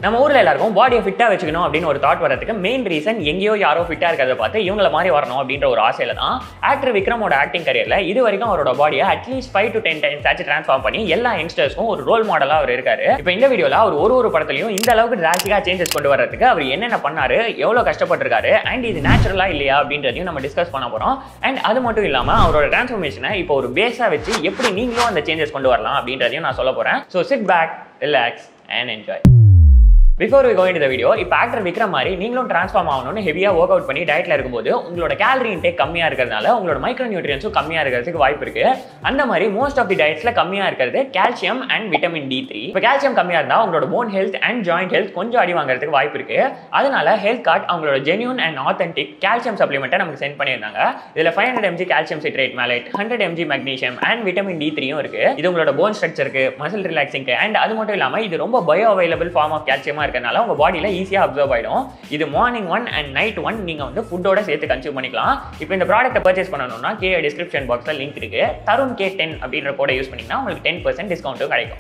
நம்ம ஊர்ல எல்லாருக்கும் பாடியை ஃபிட்டா வச்சுக்கணும் அப்படின்னு ஒரு தாட் வரதுக்கு மெயின் ரீசன் எங்கேயோ யாரோ ஃபிட்டா இருக்கிறத பார்த்து இவங்கள மாதிரி வரணும் அப்படின்ற ஒரு ஆசையில தான் ஆக்டர் விக்ரமோட ஆக்டிங் கரியர்ல இது வரைக்கும் அவரோட பாடியை at least five to ten times ஆச்சு ட்ரான்ஸ்ஃபார்ம் பண்ணி எல்லா யங்ஸ்டர்ஸ்க்கும் ஒரு ரோல் மாடலா அவர் இருக்காரு இப்போ இந்த வீடியோல அவர் ஒரு ஒரு படத்துலயும் இந்த அளவுக்கு டிராஸ்டிக்கா சேஞ்சஸ் கொண்டு வர்றதுக்கு அவர் என்னென்ன பண்ணாரு எவ்வளவு கஷ்டப்பட்டிருக்காரு அண்ட் இது நேச்சுரலா இல்லையா அப்படின்றதையும் நம்ம டிஸ்கஸ் பண்ண போறோம் அண்ட் அது மட்டும் இல்லாம அவரோட டிரான்ஸ்ஃபர்மேஷனை இப்போ ஒரு பேஸா வச்சு எப்படி நீங்களும் அந்த சேஞ்சஸ் கொண்டு வரலாம் அப்படின்றதையும் நான் சொல்ல போறேன் so sit back relax and enjoy before we go இந்த வீடியோ இப்போ ஆக்டர் விக்ரம் மாதிரி நீங்களும் ட்ரான்ஸ்ஃபார்ம் ஆகணும்னு ஹெவியாக ஒர்க் அவுட் பண்ணி டயட்ல இருக்கும்போது உங்களோட கேலரி இன்டேக் கம்மியாக இருக்கிறதுனால உங்களோட மைக்ரோ நியூட்ரியன்ஸும் கம்மியாக இருக்கிறதுக்கு வாய்ப்பு இருக்கு அந்த மாதிரி மோஸ்ட் ஆஃப் தி டயட்ஸ்ல கம்மியாக இருக்கிறது calcium and vitamin D three இப்போ கால்சியம் கம்மியாக இருந்தால் உங்களோட bone health and joint health கொஞ்சம் அடி வாங்குறதுக்கு வாய்ப்பு இருக்கு அதனால ஹெல்த் கார்ட் அவங்களோட ஜென்யூன் அண்ட் ஆத்தென்டிக் கால்சியம் சப்ளிமெண்ட்டை நமக்கு சென்ட் பண்ணியிருந்தாங்க இதில் five hundred mg calcium citrate malate hundred mg magnesium and vitamin D த்ரீயும் இருக்கு இது உங்களோட போன் ஸ்ட்ரக்சருக்கு மசில் ரிலாக்ஸிங்க்கு அண்ட் அது மட்டும் இல்லாமல் இது ரொம்ப பயோ அவைலபிள் ஃபார்ம் ஆஃப் கால்சியமாக இருக்கனால உங்க பாடியில் ஈஸியாக அப்சர்வ் ஆகிடும் இது morning one and night one நீங்கள் வந்து ஃபுட்டோட சேர்த்து கன்சியூம் பண்ணிக்கலாம் இப்போ இந்த ப்ராடக்ட்டை பர்ச்சேஸ் பண்ணணும்னா கீழே டிஸ்கிரிப்ஷன் பாக்ஸில் லிங்க் இருக்கு தருண் கே டென் அப்படின்ற கோடை யூஸ் பண்ணிங்கன்னா உங்களுக்கு டென் பர்சன்ட் டிஸ்கவுண்ட்டும் கிடைக்கும்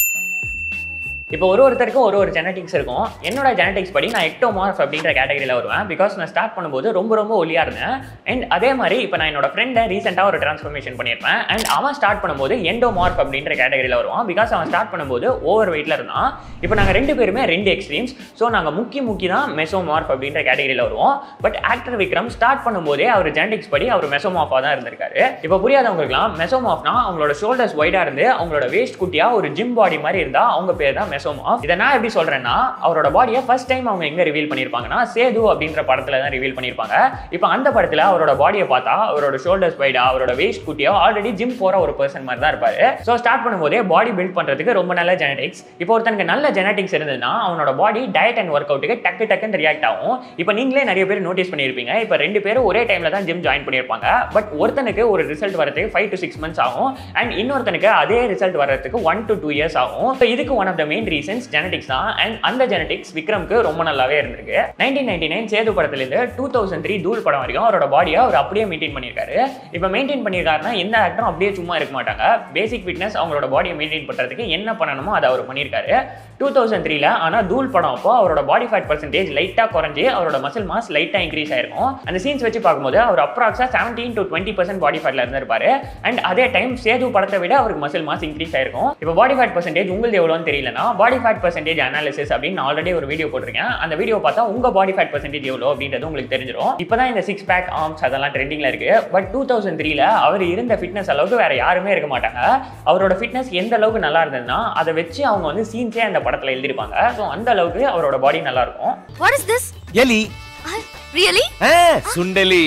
இப்போ ஒரு ஒருத்தருக்கும் ஒரு ஒரு ஜெனடிக்ஸ் இருக்கும் என்னோட ஜெனடிக்ஸ் படி நான் எக்டோமார்ஃப் அப்படின்ற கேட்டகரியில் வருவேன் பிகாஸ் நான் ஸ்டார்ட் பண்ணும்போது ரொம்ப ரொம்ப ஒல்லியாக இருந்தேன் அண்ட் அதே மாதிரி இப்போ நான் என்னோட ஃப்ரெண்டை ரீசெண்டாக ஒரு ட்ரான்ஸ்ஃபர்மேஷன் பண்ணியிருப்பேன் அண்ட் அவன் ஸ்டார்ட் பண்ணும்போது எண்டோமார்ஃப் அப்படின்ற கேட்டகரியில் வருவான் பிகாஸ் அவன் ஸ்டார்ட் பண்ணும்போது ஓவர் வெயிட்டில் இருந்தான் இப்போ நாங்கள் ரெண்டு பேருமே ரெண்டு எக்ஸ்ட்ரீம்ஸ் ஸோ நாங்கள் முக்கி முக்கி தான் மெசோமார்ஃப் அப்படின்ற கேட்டகரியில் வருவோம் பட் ஆக்டர் விக்ரம் ஸ்டார்ட் பண்ணும்போதே அவர் ஜெனடிக்ஸ் படி அவர் மெசோமார்ஃபாக தான் இருந்திருக்காரு இப்போ புரியாதவங்களுக்குலாம் மெசோமார்ஃப்னா அவங்களோட ஷோல்டர்ஸ் ஒய்டாக இருந்து அவங்களோட வேஸ்ட் குட்டியாக ஒரு ஜிம் பாடி மாதிரி இருந்தால் அவங்க பேர் தான் மெசோமார்ஃப் இதை நான் எப்படி சொல்றேன்னா அவரோட பாடியை ஃபர்ஸ்ட் டைம் அவங்க எங்க ரிவீல் பண்ணியிருப்பாங்கன்னா சேது அப்படின்ற படத்துல தான் ரிவீல் பண்ணியிருப்பாங்க இப்போ அந்த படத்துல அவரோட பாடியை பார்த்தா அவரோட ஷோல்டர்ஸ் வைடா அவரோட வேஸ்ட் குட்டியோ ஆல்ரெடி ஜிம் போற ஒரு பர்சன் மாதிரி தான் இருப்பாரு ஸோ ஸ்டார்ட் பண்ணும்போதே பாடி பில்ட் பண்றதுக்கு ரொம்ப நல்ல ஜெனடிக்ஸ் இப்போ ஒருத்தனுக்கு நல்ல ஜெனடிக்ஸ் இருந்ததுன்னா அவனோட பாடி டயட் அண்ட் ஒர்க் அவுட்டுக்கு டக்கு டக்குன்னு ரியாக்ட் ஆகும் இப்போ நீங்களே நிறைய பேர் நோட்டீஸ் பண்ணியிருப்பீங்க இப்போ ரெண்டு பேரும் ஒரே டைம்ல தான் ஜிம் ஜாயின் பண்ணியிருப்பாங்க பட் ஒருத்தனுக்கு ஒரு ரிசல்ட் வரதுக்கு ஃபைவ் டு சிக்ஸ் மந்த்ஸ் ஆகும் அண்ட் இன்னொருத்தனுக்கு அதே ரிசல்ட் வரதுக்கு ஒன் டு டூ இயர்ஸ் ஆகும் ஸோ இதுக்கு one of the main reasons genetics தான் அண்ட் அந்த ஜெனடிக்ஸ் விக்ரம்க்கு ரொம்ப நல்லாவே இருந்திருக்கு நைன்டீன் நைன்டி நைன் சேது படத்துலேருந்து டூ தௌசண்ட் த்ரீ தூள் படம் வரைக்கும் அவரோட பாடியை அவர் அப்படியே மெயின்டைன் பண்ணியிருக்காரு இப்போ மெயின்டைன் பண்ணியிருக்காருன்னா எந்த ஆக்டரும் அப்படியே சும்மா இருக்க மாட்டாங்க பேசிக் ஃபிட்னஸ் அவங்களோட பாடியை மெயின்டைன் பண்ணுறதுக்கு என்ன பண்ணணுமோ அதை அவர் பண்ணியிருக்காரு டூ தௌசண்ட் த்ரீல ஆனால் தூள் படம் அப்போ அவரோட பாடி ஃபேட் பர்சன்டேஜ் லைட்டாக குறைஞ்சி அவரோட மசில் மாஸ் லைட்டாக இன்க்ரீஸ் ஆயிருக்கும் அந்த சீன்ஸ் வச்சு பார்க்கும்போது அவர் approx seventeen to twenty percent body ஃபேட்ல இருந்திருப்பாரு அண்ட் அதே டைம் சேது படத்தை விட அவருக்கு மசில் மாஸ் இன்க்ரீஸ் ஆயிருக்கும் இப்போ பாடி ஃபேட் பர்சன்டேஜ் உங்களுக்கு எவ்வளோன்னு தெரியலனா பாடி ஃபேட் பர்சன்டேஜ் அனாலிசிஸ் அப்படின்னு நான் ஆல்ரெடி ஒரு வீடியோ போட்டிருக்கேன் அந்த வீடியோ பார்த்தா உங்க பாடி ஃபேட் பர்சன்டேஜ் எவ்வளோ அப்படின்றது உங்களுக்கு தெரிஞ்சிடும் இப்போதான் இந்த சிக்ஸ் பேக் ஆர்ம்ஸ் அதெல்லாம் ட்ரெண்டிங்ல இருக்கு பட் டூ தௌசண்ட் த்ரீல அவர் இருந்த ஃபிட்னஸ் அளவுக்கு வேற யாருமே இருக்க மாட்டாங்க அவரோட ஃபிட்னஸ் எந்த அளவுக்கு நல்லா இருந்ததுன்னா அதை வச்சு அவங்க வந்து சீன்ஸே அந்த படத்துல எழுதிருப்பாங்க ஸோ அந்த அளவுக்கு அவரோட பாடி நல்லா இருக்கும் What is this? எலி Uh, really? ஆ, சுண்டலி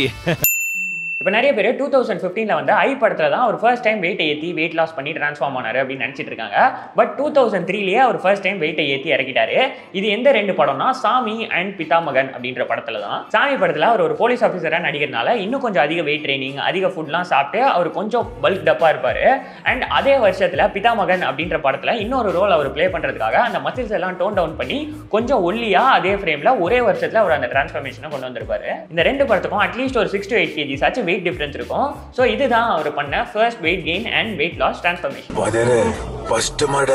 இப்போ நிறைய பேர் டூ தௌசண்ட் ஃபிஃப்டீனில் வந்து ஐ படத்தில் தான் அவர் ஃபர்ஸ்ட் டைம் வெயிட்டை ஏற்றி வெயிட் லாஸ் பண்ணி ட்ரான்ஸ்ஃபார்ம் ஆனார் அப்படின்னு நினச்சிட்டு இருக்காங்க பட் டூ தௌசண்ட் த்ரீலேயே அவர் ஃபர்ஸ்ட் டைம் வெயிட்டை ஏற்றி இறக்கிட்டாரு இது எந்த ரெண்டு படம்னா சாமி அண்ட் பிதாமகன் அப்படின்ற படத்தில் தான் சாமி படத்தில் அவர் ஒரு போலீஸ் ஆஃபீஸராக நடிக்கிறனால இன்னும் கொஞ்சம் அதிக வெயிட் ட்ரைனிங் அதிக ஃபுட்லாம் சாப்பிட்டு அவர் கொஞ்சம் பல்க் டப்பாக இருப்பார் அண்ட் அதே வருஷத்தில் பிதாமகன் அப்படின்ற படத்தில் இன்னொரு ரோல் அவர் ப்ளே பண்ணுறதுக்காக அந்த மசில்ஸ் எல்லாம் டோன் டவுன் பண்ணி கொஞ்சம் ஒல்லியாக அதே ஃப்ரேமில் ஒரே வருஷத்தில் அவர் அந்த டிரான்ஸ்ஃபர்மேஷனை கொண்டு வந்திருப்பாரு இந்த ரெண்டு படத்துக்கும் அட்லீஸ்ட் ஒரு சிக்ஸ் டு எயிட் கேஜிஸ் ஆச்சு வெயிட் டிஃபரன்ஸ் இருக்கும் ஸோ இதுதான் அவர் பண்ண first weight gain and weight loss transformation வதரு ஃபர்ஸ்ட் மட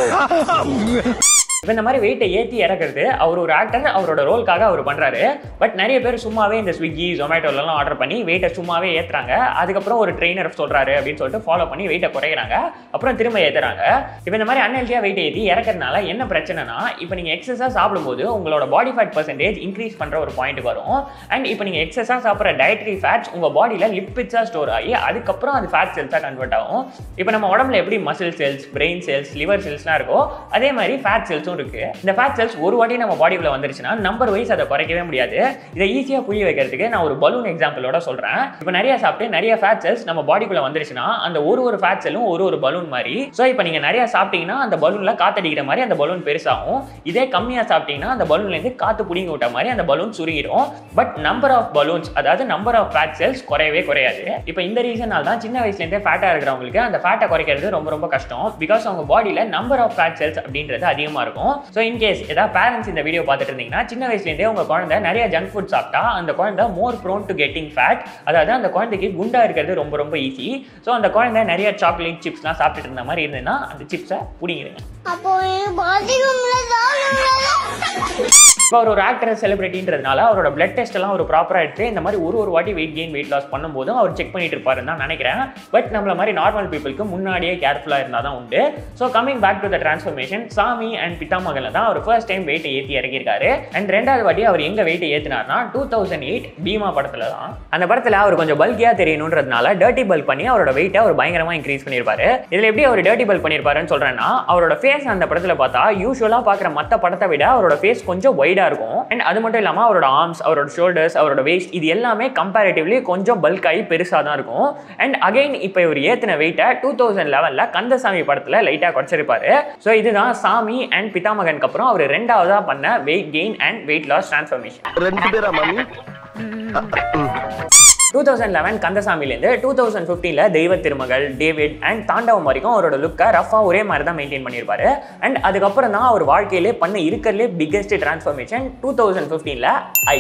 இப்போ இந்த மாதிரி வெயிட்டை ஏற்றி இறக்குறது அவர் ஒரு ஆக்டர் அவரோட ரோல்காக அவர் பண்ணுறாரு பட் நிறைய பேர் சும்மாவே இந்த ஸ்விக்கி ஜொமேட்டோலலாம் ஆர்டர் பண்ணி வெயிட்டை சும்மாவே ஏற்றுறாங்க அதுக்கப்புறம் ஒரு ட்ரெயினர் சொல்கிறாரு அப்படின்னு சொல்லிட்டு ஃபாலோ பண்ணி வெயிட்டை குறைக்கிறாங்க அப்புறம் திரும்ப ஏற்றுறாங்க இப்போ இந்த மாதிரி அன்ஹெல்த்தியாக வெயிட்டை ஏற்றி இறக்கறதுனால என்ன பிரச்சனைனா இப்போ நீங்கள் எக்ஸஸாக சாப்பிடும்போது உங்களோட பாடி ஃபேட் பர்சன்டேஜ் இன்க்ரீஸ் பண்ணுற ஒரு பாயிண்ட் வரும் அண்ட் இப்போ நீங்கள் எக்ஸஸாக சாப்பிட்ற டயட்ரி ஃபேட்ஸ் உங்கள் பாடியில் லிப்பிட்ஸாக ஸ்டோர் ஆகி அதுக்கப்புறம் அது ஃபேட் செல்ஸாக கன்வெர்ட் ஆகும் இப்போ நம்ம உடம்புல எப்படி muscle cells brain cells liver செல்ஸ்லாம் இருக்கோ அதே மாதிரி ஃபேட் செல்ஸும் இருக்கு இந்த ஃபேட் செல்ஸ் ஒரு வாட்டி நம்ம பாடிக்குள்ள வந்துருச்சுன்னா நம்பர் வைஸ் அதை குறைக்கவே முடியாது இதை ஈஸியாக புரிய வைக்கிறதுக்கு நான் ஒரு பலூன் எக்ஸாம்பிளோட சொல்றேன் இப்போ நிறைய சாப்பிட்டு நிறைய ஃபேட் செல்ஸ் நம்ம பாடிக்குள்ள வந்துருச்சுன்னா அந்த ஒரு ஒரு ஃபேட் செல்லும் ஒரு ஒரு பலூன் மாதிரி ஸோ இப்போ நீங்க நிறைய சாப்பிட்டீங்கன்னா அந்த பலூன்ல காத்தடிக்கிற மாதிரி அந்த பலூன் பெருசாகும் இதே கம்மியாக சாப்பிட்டீங்கன்னா அந்த பலூன்ல இருந்து காத்து பிடிங்கி விட்ட மாதிரி அந்த பலூன் சுருங்கிடும் பட் நம்பர் ஆஃப் பலூன்ஸ் அதாவது நம்பர் ஆஃப் ஃபேட் செல்ஸ் குறையவே குறையாது இப்போ இந்த ரீசனால தான் சின்ன வயசுலேருந்தே ஃபேட்டாக இருக்கிறவங்களுக்கு அந்த ஃபேட்டை குறைக்கிறது ரொம்ப ரொம்ப கஷ்டம் பிகாஸ் அவங்க பாடியில் நம்பர் ஆஃப் ஃபேட் செல்ஸ் அப்படின்றது அதிகமாக இருக்கும் ஸோ இன்கேஸ் ஏதாவது பேரண்ட்ஸ் இந்த வீடியோ பார்த்துட்டு இருந்தீங்கன்னா சின்ன வயசுலேருந்தே உங்கள் குழந்தை நிறைய ஜங்க் ஃபுட் சாப்பிட்டா அந்த குழந்தை more prone to getting fat அதாவது அந்த குழந்தைக்கு குண்டா இருக்கிறது ரொம்ப ரொம்ப ஈஸி ஸோ அந்த குழந்தை நிறைய சாக்லேட் சிப்ஸ்லாம் சாப்பிட்டுட்டு இருந்த மாதிரி இருந்ததுன்னா அந்த சிப்ஸை பிடிங்கிடுங்க அப்போ பாத்ரூம்ல தான் இப்போ அவர் ஒரு ஆக்டர் செலிபிரிட்டின்றதுனால அவரோட பிளட் டெஸ்ட் எல்லாம் ஒரு ப்ராப்பராக எடுத்து இந்த மாதிரி ஒரு ஒரு வாட்டி வெயிட் கெயின் வெயிட் லாஸ் பண்ணும்போதும் அவர் செக் பண்ணிட்டு இருப்பாருன்னு தான் நினைக்கிறேன் பட் நம்மள மாதிரி நார்மல் பீப்புளுக்கு முன்னாடியே கேர்ஃபுல்லாக இருந்தால் தான் உண்டு so coming back to the transformation Saamy and பித்தாமகனில் தான் அவர் ஃபர்ஸ்ட் டைம் வெயிட்டை ஏற்றி இறங்கியிருக்காரு அண்ட் ரெண்டாவது வாட்டி அவர் எங்கே வெயிட்டை ஏற்றினார்னா டூ தௌசண்ட் எயிட் பீமா படத்தில் தான் அந்த படத்தில் அவர் கொஞ்சம் பல்கியாக தெரியணுன்றதுனால டர்ட்டி பல்க் பண்ணி அவரோட வெயிட்டை அவர் பயங்கரமாக இன்க்ரீஸ் பண்ணியிருப்பாரு இதில் எப்படி அவர் டர்ட்டி பல்க் பண்ணியிருப்பாருன்னு சொல்கிறேன்னா அவரோட ஃபேஸ் அந்த படத்தில் பார்த்தா யூஸ்வலாக பார்க்குற மற்ற படத்தை விட அவரோட ஃபேஸ் கொஞ்சம் வைடாக இருக்கும் அண்ட் அது மட்டும் இல்லாமல் அவரோட ஆர்ம்ஸ் அவரோட ஷோல்டர்ஸ் அவரோட வேஸ்ட் இது எல்லாமே கம்பேரிட்டிவ்லி கொஞ்சம் பல்க் ஆகி பெருசாக தான் இருக்கும் அண்ட் அகைன் இப்போ இவர் ஏற்றின வெயிட்டை டூ தௌசண்ட் லெவனில் கந்தசாமி படத்தில் லைட்டாக குறைச்சிருப்பாரு ஸோ இதுதான் சாமி அண்ட் பிதாமகனுக்கு அப்புறம் அவர் ரெண்டாவதாக பண்ண weight gain and weight loss transformation ரெண்டு பேரா மாமி டூ தௌசண்ட் லெவன் கந்தசாமிலேருந்து டூ தௌசண்ட் ஃபிஃப்டீனில் தெய்வ திருமகள் டேவிட் அண்ட் தாண்டவம் வரைக்கும் அவரோட லுக்கை ரஃபாக ஒரே மாதிரி தான் மெயின்டைன் பண்ணியிருப்பாரு அண்ட் அதுக்கப்புறம் தான் அவர் வாழ்க்கையிலே பண்ண இருக்கிறதுலே பிக்கெஸ்ட் டிரான்ஸ்ஃபர்மேஷன் டூ தௌசண்ட் ஃபிஃப்டீனில் ஐ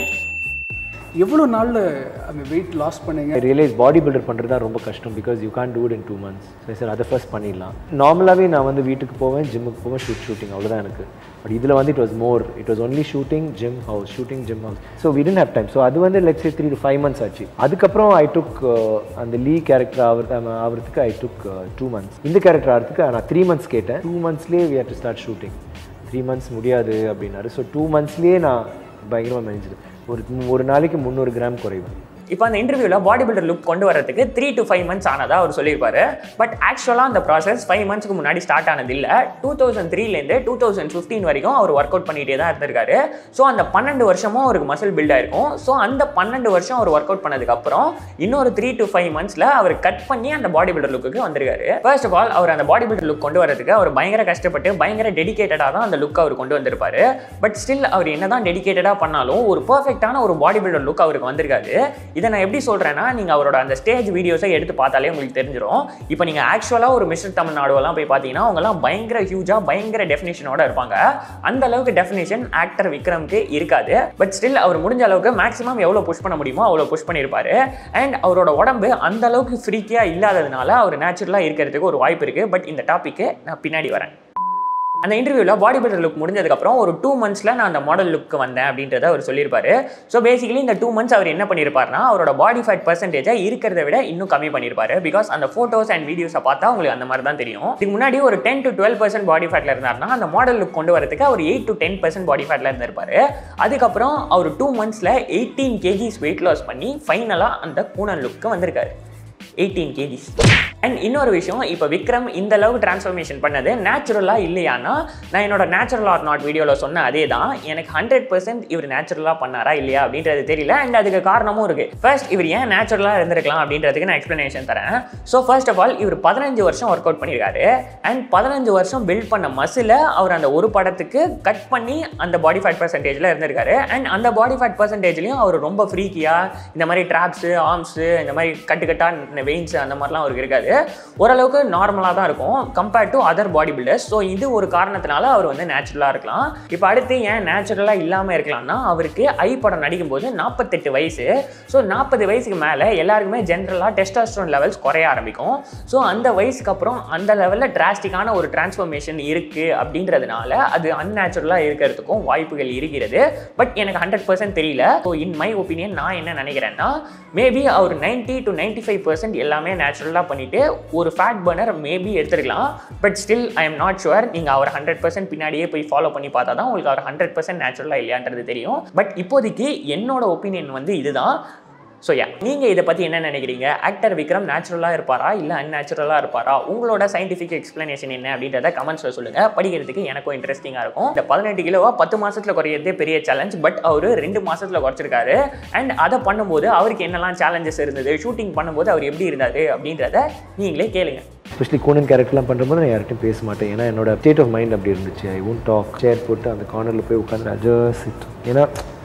எவ்வளோ நாளில் அந்த வெயிட் லாஸ் பண்ணீங்க ஐ ரியலைஸ் பாடி பில்டர் பண்ணுறது தான் ரொம்ப கஷ்டம் because you can do it in two months so sir அதை ஃபர்ஸ்ட் பண்ணிடலாம் நார்மலாகவே நான் வந்து வீட்டுக்கு போவேன் ஜிம்முக்கு போவேன் ஷூட் ஷூட்டிங் அவ்வளோதான் எனக்கு பட் இதில் வந்து it was more it was only shooting gym house shooting gym house so we tend have time so அது வந்து let's three to five months ஆச்சு அதுக்கப்புறம் ஐ டுக் அந்த லீ கேரக்டர் ஆகிறது ஆகிறதுக்கு ஐ டுக் டூ மந்த்ஸ் இந்த character ஆகிறதுக்கு நான் த்ரீ மந்த்ஸ் கேட்டேன் டூ மந்த்ஸ்லேயே we have to start shooting three months முடியாது அப்படின்னாரு ஸோ டூ மந்த்ஸ்லேயே நான் பயங்கரமாக மேனேஜ் ஒரு ஒரு நாளைக்கு முந்நூறு கிராம் குறைவேன் இப்போ அந்த இன்டர்வியூவில் பாடி பில்டர் லுக் கொண்டு வரதுக்கு த்ரீ டு ஃபைவ் மந்த்ஸ் ஆனதா அவர் சொல்லியிருப்பாரு பட் ஆக்சுவலாக அந்த ப்ராசஸ் ஃபைவ் மந்த்ஸ்க்கு முன்னாடி ஸ்டார்ட் ஆனது இல்லை டூ தௌசண்ட் த்ரீலேருந்து டூ தௌசண்ட் ஃபிஃப்டீன் வரைக்கும் அவர் ஒர்க் அவுட் பண்ணிகிட்டே தான் இருந்திருக்காரு ஸோ அந்த பன்னெண்டு வருஷமும் அவருக்கு மசில் பில்ட் ஆயிருக்கும் ஸோ அந்த பன்னெண்டு வருஷம் அவர் ஒர்க் அவுட் பண்ணதுக்கப்புறம் இன்னொரு த்ரீ டு ஃபைவ் மந்த்ஸில் அவர் கட் பண்ணி அந்த பாடி பில்டர் லுக்கு வந்திருக்காரு ஃபர்ஸ்ட் ஆஃப் ஆல் அவர் அந்த பாடி பில்டர் லுக் கொண்டு வரதுக்கு அவர் பயங்கர கஷ்டப்பட்டு பயங்கர டெடிகேட்டடாக தான் அந்த லுக் அவர் கொண்டு வந்திருப்பாரு பட் ஸ்டில் அவர் என்னதான் டெடிகேட்டடாக பண்ணாலும் ஒரு பர்ஃபெக்டான ஒரு பாடி பில்டர் லுக் அவருக்கு வந்திருக்காது இதை நான் எப்படி சொல்கிறேன்னா நீங்கள் அவரோட அந்த ஸ்டேஜ் வீடியோஸை எடுத்து பார்த்தாலே உங்களுக்கு தெரிஞ்சிடும் இப்போ நீங்கள் ஆக்சுவலாக ஒரு மிஸ்டர் தமிழ்நாடுவெல்லாம் போய் பார்த்தீங்கன்னா அவங்கலாம் பயங்கர ஹியூஜாக பயங்கர டெஃபினேஷனோட இருப்பாங்க அந்த அளவுக்கு டெஃபினேஷன் ஆக்டர் விக்ரம்க்கு இருக்காது பட் ஸ்டில் அவர் முடிஞ்ச அளவுக்கு மேக்ஸிமம் எவ்வளோ புஷ் பண்ண முடியுமோ அவ்வளோ புஷ் பண்ணியிருப்பாரு அண்ட் அவரோட உடம்பு அந்த அளவுக்கு ஃப்ரீக்கியாக இல்லாததுனால அவர் நேச்சுரலாக இருக்கிறதுக்கு ஒரு வாய்ப்பு இருக்குது பட் இந்த டாப்பிக்கு நான் பின்னாடி வரேன் அந்த இன்டர்வியூவில் பாடி பில்டர் லுக் முடிஞ்சதுக்கப்புறம் ஒரு டூ மந்த்ஸில் நான் அந்த மாடல் லுக்கு வந்தேன் அப்படின்றத அவர் சொல்லியிருப்பாரு ஸோ பேசிக்கலி இந்த டூ மந்த்ஸ் அவர் என்ன பண்ணியிருப்பாருனா அவரோட பாடி ஃபேட் பர்சன்டேஜை இருக்கிறத விட இன்னும் கம்மி பண்ணியிருப்பாரு பிகாஸ் அந்த ஃபோட்டோஸ் அண்ட் வீடியோஸை பார்த்தா உங்களுக்கு அந்த மாதிரி தான் தெரியும் இதுக்கு முன்னாடி ஒரு ten to twelve percent body ஃபேட்டில் இருந்தார்னா அந்த மாடல் லுக் கொண்டு வரதுக்கு அவர் eight to ten percent body ஃபேட்டில் இருந்திருப்பாரு அதுக்கப்புறம் அவர் டூ மந்த்ஸில் எயிட்டீன் கேஜிஸ் வெயிட் லாஸ் பண்ணி ஃபைனலாக அந்த கூனல் லுக்கு வந்திருக்காரு எயிட்டீன் கேஜிஸ் அண்ட் இன்னொரு விஷயம் இப்போ விக்ரம் இந்த அளவுக்கு டிரான்ஸ்ஃபர்மேஷன் பண்ணது நேச்சுரலாக இல்லையானா நான் என்னோட நேச்சுரல் ஆர் நாட் வீடியோவில் சொன்ன அதே தான் எனக்கு ஹண்ட்ரட் பர்சன்ட் இவர் நேச்சுரலாக பண்ணாரா இல்லையா அப்படின்றது தெரியல அண்ட் அதுக்கு காரணமும் இருக்குது ஃபர்ஸ்ட் இவர் ஏன் நேச்சுரலாக இருந்திருக்கலாம் அப்படின்றதுக்கு நான் எக்ஸ்ப்ளனேஷன் தரேன் ஸோ ஃபர்ஸ்ட் ஆஃப் ஆல் இவர் பதினஞ்சு வருஷம் ஒர்க் அவுட் பண்ணியிருக்காரு அண்ட் பதினஞ்சு வருஷம் பில்ட் பண்ண மசிலை அவர் அந்த ஒரு படத்துக்கு கட் பண்ணி அந்த பாடி ஃபேட் பர்சன்டேஜில் இருந்திருக்காரு அண்ட் அந்த பாடி ஃபேட் பர்சன்டேஜ்லையும் அவர் ரொம்ப ஃப்ரீக்கியாக இந்த மாதிரி ட்ராப்ஸு ஆர்ம்ஸு இந்த மாதிரி கட்டுக்கட்டாக வெயின்ஸ் அந்த மாதிரிலாம் அவருக்கு இருக்காது ஓரளவுக்கு நார்மலாக தான் இருக்கும் compared to other body builders so இது ஒரு காரணத்தினால அவர் வந்து நேச்சுரலாக இருக்கலாம் இப்போ அடுத்து ஏன் நேச்சுரலாக இல்லாமல் இருக்கலாம்னா அவருக்கு ஐ படம் நடிக்கும்போது நாற்பத்தெட்டு வயசு ஸோ நாற்பது வயசுக்கு மேலே எல்லாருக்குமே ஜென்ரலாக டெஸ்டாஸ்ட்ரோன் லெவல்ஸ் குறைய ஆரம்பிக்கும் ஸோ அந்த வயசுக்கு அப்புறம் அந்த லெவலில் டிராஸ்டிக்கான ஒரு டிரான்ஸ்ஃபர்மேஷன் இருக்குது அப்படின்றதுனால அது அன்நேச்சுரலாக இருக்கிறதுக்கும் வாய்ப்புகள் இருக்கிறது பட் எனக்கு ஹண்ட்ரட் பர்சன்ட் தெரியல ஸோ இன் மை ஒப்பீனியன் நான் என்ன நினைக்கிறேன்னா மேபி அவர் ninety to ninety five percent எல்லாமே நேச்சுரலாக பண்ணிவிட்டு ஒரு ஃபேட் பர்னர் மேபி எடுத்துருக்கலாம் but still I am not sure நீங்கள் அவர் ஹண்ட்ரட் பர்சன்ட் பின்னாடியே போய் ஃபாலோ பண்ணி பார்த்தா தான் உங்களுக்கு அவர் ஹண்ட்ரட் பர்சன்ட் நேச்சுரலாக இல்லையான்றது தெரியும் பட் இப்போதைக்கு என்னோட ஒப்பீனியன் வந்து இதுதான் ஸோ யா நீங்கள் இதை பற்றி என்ன நினைக்கிறீங்க ஆக்டர் விக்ரம் நேச்சுரலாக இருப்பாரா இல்லை அன்நேச்சுரலாக இருப்பாரா உங்களோட சயின்டிஃபிக் எக்ஸ்ப்ளனேஷன் என்ன அப்படின்றத கமெண்ட்ஸில் சொல்லுங்கள் படிக்கிறதுக்கு எனக்கும் இன்ட்ரெஸ்டிங்காக இருக்கும் இந்த பதினெட்டு கிலோவா பத்து மாதத்தில் குறையிறதே பெரிய சேலஞ்ச் பட் அவர் ரெண்டு மாதத்தில் குறைச்சிருக்காரு அண்ட் அதை பண்ணும்போது அவருக்கு என்னெல்லாம் சேலஞ்சஸ் இருந்தது ஷூட்டிங் பண்ணும்போது அவர் எப்படி இருந்தார் அப்படின்றத நீங்களே கேளுங்க எஸ்பெஷலி கூனன் கேரக்டர்லாம் பண்ணும்போது நான் யார்கிட்டையும் பேச மாட்டேன் ஏன்னா என்னோட ஸ்டேட் ஆஃப் மைண்ட் அப்படி இருந்துச்சு ஐ ஒன்ட் டாக் சேர் போட்டு அந்த கார்னரில் போய் உட்காந்து ஜஸ்ட் சிட் ஏன்னா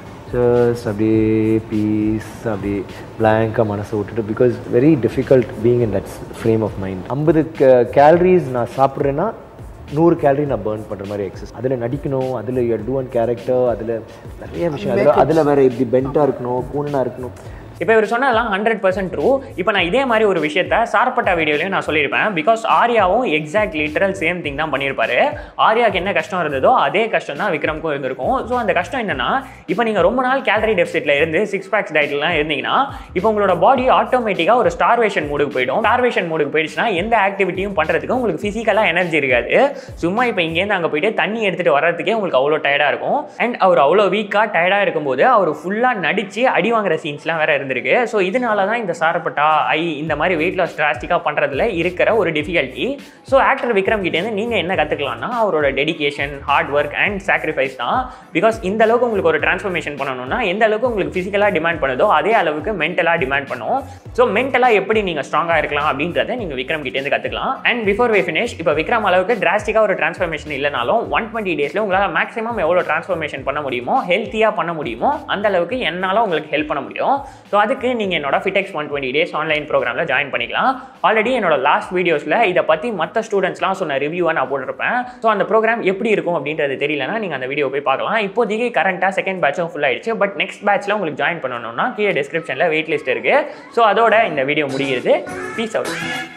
ஜஸ்ட் அப்படியே பீஸ் அப்படியே பிளாங்காக மனசை விட்டுட்டு because very difficult being in that frame of mind ஐம்பது கேலரிஸ் நான் சாப்பிட்றேன்னா நூறு கேலரி நான் பேர்ன் பண்ணுற மாதிரி எக்ஸஸ் அதில் நடிக்கணும் அதில் டூ அண்ட் கேரக்டர் அதில் நிறைய விஷயம் அதில் அதில் வேறு இப்படி பெண்ட்டாக இருக்கணும் கூனனாக இருக்கணும் இப்போ இவர் சொன்னதெல்லாம் ஹண்ட்ரட் பர்சன்ட் ட்ரூ இப்போ நான் இதே மாதிரி ஒரு விஷயத்த சார்பட்டா வீடியோலையும் நான் சொல்லியிருப்பேன் பிகாஸ் ஆர்யாவும் எக்ஸாக்ட் லிட்டரல் சேம் திங் தான் பண்ணியிருப்பாரு ஆர்யாக்கு என்ன கஷ்டம் இருந்ததோ அதே கஷ்டம் தான் விக்ரம்க்கும் இருந்திருக்கும் ஸோ அந்த கஷ்டம் என்னன்னா இப்போ நீங்கள் ரொம்ப நாள் கேலரி டெபிசிட்ல இருந்து சிக்ஸ் பேக்ஸ் டயட்லாம் இருந்தீங்கன்னா இப்போ உங்களோட பாடி ஆட்டோமேட்டிக்காக ஒரு ஸ்டார்வேஷன் மூடுக்கு போயிடும் ஸ்டார்வேஷன் மூடுக்கு போயிடுச்சுன்னா எந்த ஆக்டிவிட்டியும் பண்ணுறதுக்கு உங்களுக்கு ஃபிசிக்கலாக எனர்ஜி இருக்காது சும்மா இப்போ இங்கேருந்து அங்கே போயிட்டு தண்ணி எடுத்துகிட்டு வர்றதுக்கே உங்களுக்கு அவ்வளோ டயர்டாக இருக்கும் அண்ட் அவர் அவ்வளோ வீக்காக டயர்டாக இருக்கும்போது அவர் ஃபுல்லாக நடித்து அடி வாங்குற சீன்ஸ்லாம் வேற இருந்திருக்கு ஸோ இதனால தான் இந்த சாரப்பட்டா ஐ இந்த மாதிரி வெயிட் லாஸ் டிராஸ்டிக்காக பண்ணுறதுல இருக்கிற ஒரு டிஃபிகல்ட்டி ஸோ ஆக்டர் விக்ரம் கிட்டேருந்து நீங்கள் என்ன கற்றுக்கலாம்னா அவரோட dedication hard work and sacrifice தான் பிகாஸ் இந்த அளவுக்கு உங்களுக்கு ஒரு டிரான்ஸ்ஃபர்மேஷன் பண்ணணும்னா எந்த அளவுக்கு உங்களுக்கு ஃபிசிக்கலாக டிமாண்ட் பண்ணுதோ அதே அளவுக்கு மென்டலாக டிமாண்ட் பண்ணும் ஸோ மென்டலாக எப்படி நீங்கள் ஸ்ட்ராங்காக இருக்கலாம் அப்படின்றத நீங்கள் விக்ரம் கிட்டேருந்து கற்றுக்கலாம் அண்ட் பிஃபோர் வே ஃபினிஷ் இப்போ விக்ரம் அளவுக்கு டிராஸ்டிக்காக ஒரு டிரான்ஸ்ஃபர்மேஷன் இல்லைனாலும் ஒன் டுவெண்ட்டி டேஸில் உங்களால் மேக்ஸிமம் எவ்வளோ டிரான்ஸ்ஃபர்மேஷன் பண்ண முடியுமோ ஹெல்த்தியாக பண்ண முடியுமோ அந்த அளவுக்கு என்னால் உங்களுக்கு ஹெல்ப் பண்ண முடியும் ஸோ அதுக்கு நீங்கள் என்னோட Fitex one twenty days online ப்ரோக்ராமில் ஜாயின் பண்ணிக்கலாம் ஆல்ரெடி என்னோட லாஸ்ட் வீடியோஸில் இதை பற்றி மற்ற ஸ்டூடெண்ட்ஸ்லாம் சொன்ன ரிவ்யூவை நான் போட்டிருப்பேன் ஸோ அந்த ப்ரோக்ராம் எப்படி இருக்கும் அப்படின்றது தெரியலனா நீங்கள் அந்த வீடியோ போய் பார்க்கலாம் இப்போதைக்கு கரண்ட்டாக செகண்ட் பேட்சும் ஃபுல் ஆயிடுச்சு பட் நெக்ஸ்ட் பேட்ச்சில் உங்களுக்கு ஜாயின் பண்ணணும்னா கீழே டிஸ்கிரிப்ஷனில் வெயிட் லிஸ்ட் இருக்குது ஸோ அதோட இந்த வீடியோ முடிகிறது பீஸ் அவுட்